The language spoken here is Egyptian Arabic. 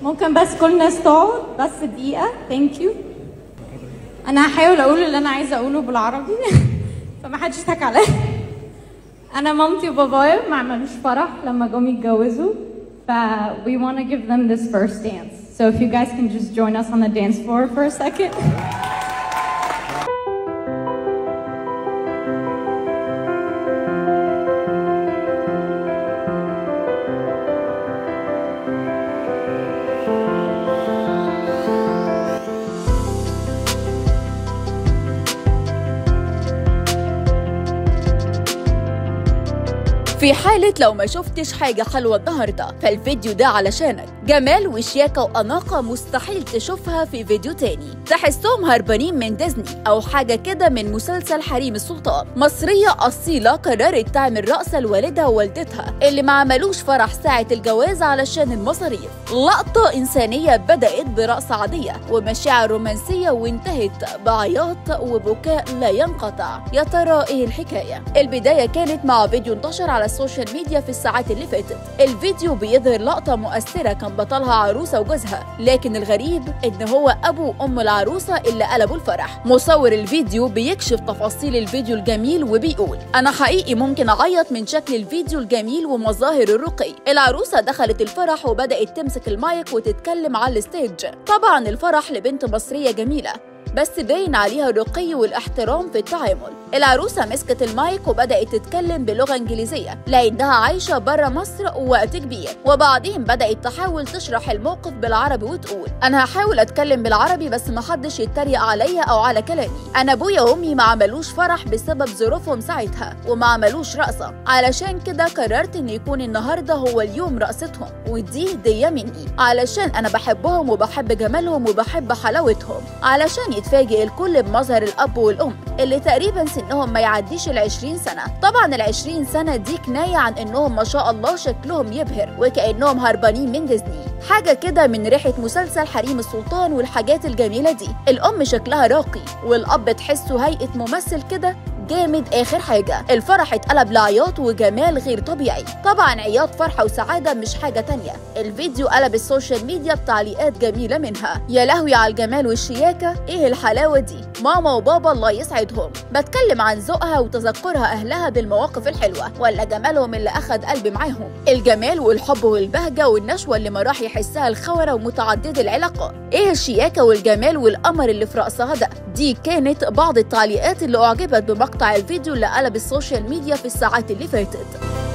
ممكن بس كل الناس تقعد بس دقيقة ثانك يو أنا هحاول أقول اللي أنا عايزة أقوله بالعربي فما حدش يضحك عليا أنا مامتي وبابايا ما عملوش فرح لما جم يتجوزوا ف we want to give them this first dance so if you guys can just join us on the dance floor for a second في حالة لو ما شفتش حاجة حلوة النهاردة فالفيديو ده علشانك جمال وشياكة وأناقة مستحيل تشوفها في فيديو تاني تحسهم هربانين من ديزني أو حاجة كده من مسلسل حريم السلطان مصرية أصيلة قررت تعمل رقصة لوالدها ووالدتها اللي ما عملوش فرح ساعة الجواز علشان المصاريف لقطة إنسانية بدأت برقصة عادية ومشاعر رومانسية وانتهت بعياط وبكاء لا ينقطع يا ترى إيه الحكاية البداية كانت مع فيديو انتشر على السوشيال ميديا في الساعات اللي فاتت الفيديو بيظهر لقطة مؤثرة كان بطلها عروسة وجوزها لكن الغريب ان هو ابو ام العروسة اللي قلبوا الفرح مصور الفيديو بيكشف تفاصيل الفيديو الجميل وبيقول انا حقيقي ممكن اعيط من شكل الفيديو الجميل ومظاهر الرقي العروسة دخلت الفرح وبدأت تمسك المايك وتتكلم على الستيج طبعا الفرح لبنت مصرية جميلة بس باين عليها الرقي والاحترام في التعامل العروسة مسكت المايك وبدأت تتكلم بلغة إنجليزية لأنها عايشة برا مصر وقت كبير وبعدين بدأت تحاول تشرح الموقف بالعربي وتقول أنا هحاول أتكلم بالعربي بس محدش يتريق عليا أو على كلامي أنا أبويا وأمي ما عملوش فرح بسبب ظروفهم ساعتها وما عملوش رقصة علشان كده قررت إن يكون النهاردة هو اليوم رقصتهم ودي هدية مني علشان أنا بحبهم وبحب جمالهم وبحب حلاوتهم علشان يتفاجئ الكل بمظهر الأب والأم اللي تقريبا سنهم ما يعديش ال 20 سنة طبعا ال 20 سنة دي كناية عن انهم ما شاء الله شكلهم يبهر وكأنهم هربانين من ديزني حاجة كده من ريحة مسلسل حريم السلطان والحاجات الجميلة دي الأم شكلها راقي والأب تحسه هيئة ممثل كده جامد اخر حاجة الفرح اتقلب لعياط وجمال غير طبيعي طبعا عياط فرحة وسعادة مش حاجة تانية الفيديو قلب السوشيال ميديا بتعليقات جميلة منها يا لهوي على الجمال والشياكة ايه الحلاوة دي ماما وبابا الله يسعدهم بتكلم عن ذوقها وتذكرها اهلها بالمواقف الحلوة ولا جمالهم اللي اخد قلبي معاهم الجمال والحب والبهجة والنشوة اللي ما راح يحسها الخورة ومتعدد العلاقات ايه الشياكة والجمال والقمر اللي في رقصها ده دي كانت بعض التعليقات اللي اعجبت بمقطع الفيديو اللي قلب السوشيال ميديا في الساعات اللي فاتت